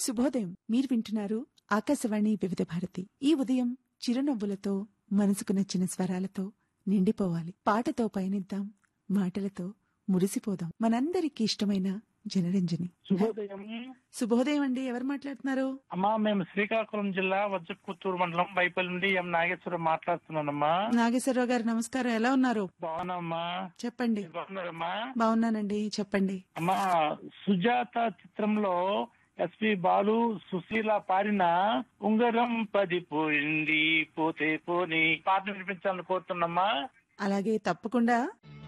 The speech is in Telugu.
శుభోదయం మీరు వింటున్నారు ఆకాశవాణి వివిధ భారతి ఈ ఉదయం చిరునవ్వులతో మనసుకు నచ్చిన స్వరాలతో నిండిపోవాలి పాటతో పయనిద్దాం మాటలతో మురిసిపోదాం మనందరికీ ఇష్టమైన జనరంజని శుభోదయం శుభోదయం అండి ఎవరు మాట్లాడుతున్నారు అమ్మా మేము శ్రీకాకుళం జిల్లా వజ్రపుత్తూరు మండలం వైపల్లి నుండి ఎం నాగేశ్వరం మాట్లాడుతున్నానమ్మా నాగేశ్వరరావు గారు నమస్కారం ఎలా ఉన్నారు బాగున్నామ్మా చెప్పండి మీరు బాగున్నారమ్మా బాగున్నానండి చెప్పండి అమ్మా సుజాత చిత్రంలో ఎస్పి బాలు సుశీల పాడిన ఉంగరం పదిపోయింది పోతే పోని పాట వినిపించాలని కోరుతున్నామ్మా అలాగే తప్పకుండా